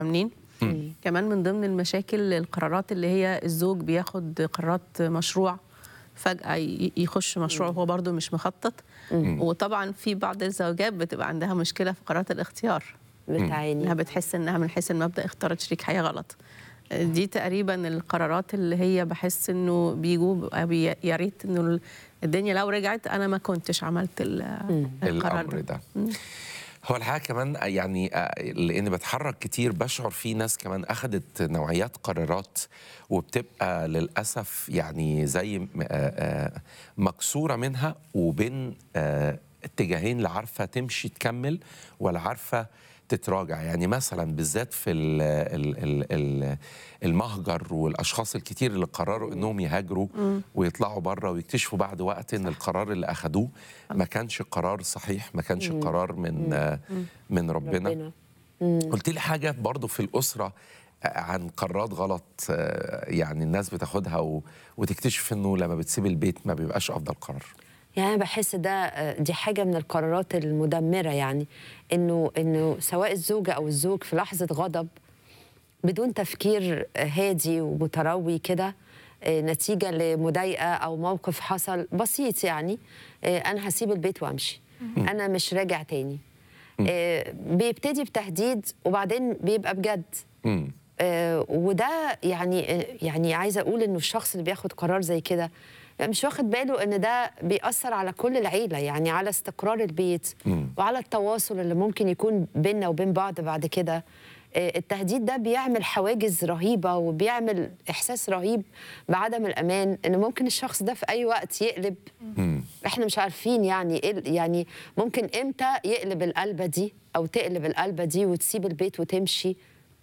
منين كمان من ضمن المشاكل القرارات اللي هي الزوج بياخد قرارات مشروع فجأة ي- يخش مشروع وهو برضو مش مخطط وطبعا في بعض الزوجات بتبقى عندها مشكلة في قرارات الاختيار انها بتعاني بتحس انها من حيث المبدأ اختارت شريك حياة غلط دي تقريبا القرارات اللي هي بحس انه بيجوا بيبقى بي- يا ريت انه الدنيا لو رجعت انا ما كنتش عملت ال- القرار الامر ده ده هو الحقيقه كمان يعني آه، لان بتحرك كتير بشعر في ناس كمان اخذت نوعيات قرارات وبتبقى للاسف يعني زي م- آه، آه، مكسوره منها وبين آه، اتجاهين لا عارفه تمشي تكمل ولا عارفه تتراجع يعني مثلا بالذات في ال ال ال ال المهجر والاشخاص الكتير اللي قرروا انهم يهاجروا ويطلعوا بره ويكتشفوا بعد وقت ان القرار اللي اخذوه ما كانش قرار صحيح ما كانش قرار من آه، من ربنا, ربنا قلت لي حاجه برضو في الاسره عن قرارات غلط آه، يعني الناس بتاخدها و... وتكتشف انه لما بتسيب البيت ما بيبقاش افضل قرار يعني أنا بحس ده آه، دي حاجة من القرارات المدمرة يعني إنه إنه سواء الزوجة أو الزوج في لحظة غضب بدون تفكير آه، هادي ومتروي كده آه، نتيجة لمضايقة أو موقف حصل بسيط يعني آه، أنا هسيب البيت وأمشي أنا مش راجع تاني آه، بيبتدي بتهديد وبعدين بيبقى بجد مم. آه، وده يعني آه، يعني عايزه اقول انه الشخص اللي بياخد قرار زي كده مش واخد باله ان ده بيأثر على كل العيله يعني على استقرار البيت وعلى التواصل اللي ممكن يكون بيننا وبين بعض بعد كده آه، التهديد ده بيعمل حواجز رهيبه وبيعمل احساس رهيب بعدم الامان ان ممكن الشخص ده في اي وقت يقلب احنا مش عارفين يعني ايه ال- يعني ممكن امتى يقلب القلبه دي او تقلب القلبه دي وتسيب البيت وتمشي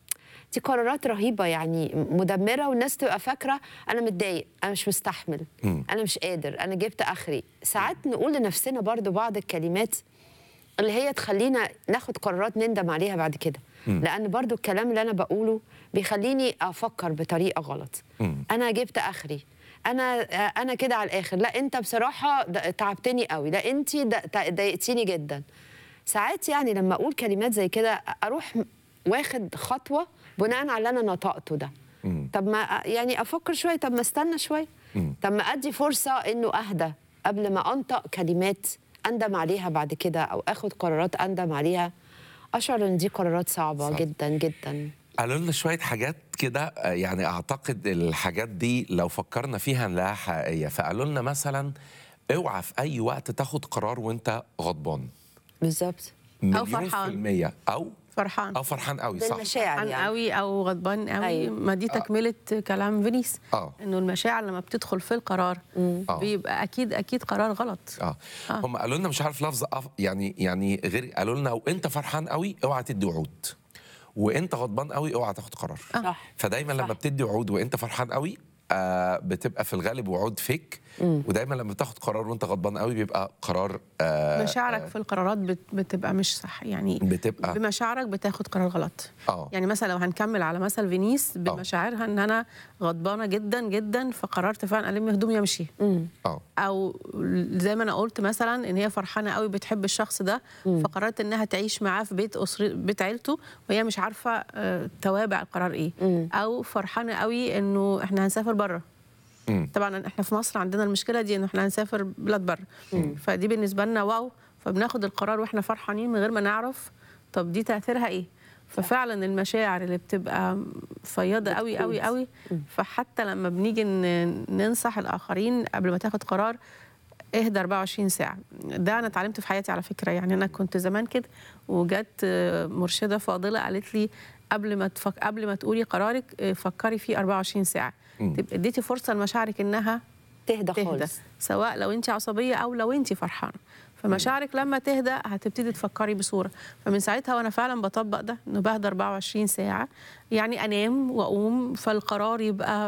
دي قرارات رهيبه يعني مدمره والناس تبقى فاكره انا متضايق انا مش مستحمل انا مش قادر انا جبت اخري ساعات نقول لنفسنا برضو بعض الكلمات اللي هي تخلينا ناخد قرارات نندم عليها بعد كده لان برضو الكلام اللي انا بقوله بيخليني افكر بطريقه غلط انا جبت اخري انا انا كده على الاخر لا انت بصراحه د- تعبتني قوي لا انت د- ضايقتيني جدا ساعات يعني لما اقول كلمات زي كده اروح م- واخد خطوه بناء على اللي انا نطقته ده طب ما يعني افكر شويه طب ما استنى شويه طب ما ادي فرصه انه اهدى قبل ما انطق كلمات اندم عليها بعد كده او اخد قرارات اندم عليها اشعر ان دي قرارات صعبه صح. جدا جدا قالوا لنا شويه حاجات كده آه، يعني اعتقد الحاجات دي لو فكرنا فيها نلاقيها حقيقيه فقالوا لنا مثلا اوعى في اي وقت تاخد قرار وانت غضبان بالظبط مليون فرحان. في المية او فرحان او فرحان قوي صح بالمشاعر فرحان يعني قوي او غضبان قوي أيوة. ما دي تكمله كلام فينيس آه. انه المشاعر لما بتدخل في القرار آه. بيبقى اكيد اكيد قرار غلط اه هم قالوا لنا مش عارف لفظ أف... يعني يعني غير قالوا لنا وانت فرحان قوي اوعى تدي وعود وانت غضبان قوي اوعى تاخد قرار صح. فدايما صح. لما بتدي وعود وانت فرحان قوي آه بتبقى في الغالب وعود فيك ودايما لما بتاخد قرار وانت غضبان قوي بيبقى قرار آه مشاعرك في القرارات بت- بتبقى مش صح يعني بتبقى بمشاعرك بتاخد قرار غلط اه يعني مثلا لو هنكمل على مثل فينيس بمشاعرها ان انا غضبانه جدا جدا فقررت فعلا الم هدومي وامشي اه او زي ما انا قلت مثلا ان هي فرحانه قوي بتحب الشخص ده فقررت انها تعيش معاه في بيت اسري بيت عيلته وهي مش عارفه آه، توابع القرار ايه او فرحانه قوي انه احنا هنسافر بره مم. طبعا احنا في مصر عندنا المشكله دي ان احنا هنسافر بلاد بره فدي بالنسبه لنا واو فبناخد القرار واحنا فرحانين من غير ما نعرف طب دي تاثيرها ايه ففعلا المشاعر اللي بتبقى فياضه قوي قوي قوي فحتى لما بنيجي ن- ننصح الاخرين قبل ما تاخد قرار اهدى 24 ساعه ده انا اتعلمت في حياتي على فكره يعني انا كنت زمان كده وجت آه، مرشده فاضله قالت لي قبل ما تفك... قبل ما تقولي قرارك آه، فكري فيه 24 ساعه تبقى اديتي فرصه لمشاعرك انها تهدى تهدى خالص سواء لو انت عصبيه او لو انت فرحانه فمشاعرك لما تهدى هتبتدي تفكري بصوره فمن ساعتها وانا فعلا بطبق ده انه بهدى 24 ساعه يعني انام واقوم فالقرار يبقى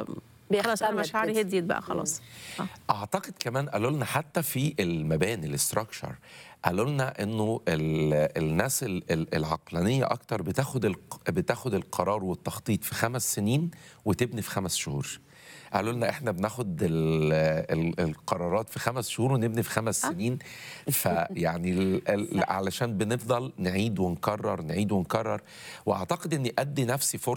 خلاص انا بيختمر مشاعري كده. هديت بقى خلاص آه. اعتقد كمان قالوا لنا حتى في المباني الاستراكشر قالوا لنا انه ال- الناس ال- ال- العقلانيه اكتر بتاخد الق- بتاخد القرار والتخطيط في خمس سنين وتبني في خمس شهور قالوا لنا احنا بناخد ال ال القرارات في خمس شهور ونبني في خمس سنين فيعني ال- ال- علشان بنفضل نعيد ونكرر نعيد ونكرر واعتقد اني ادي نفسي فرصه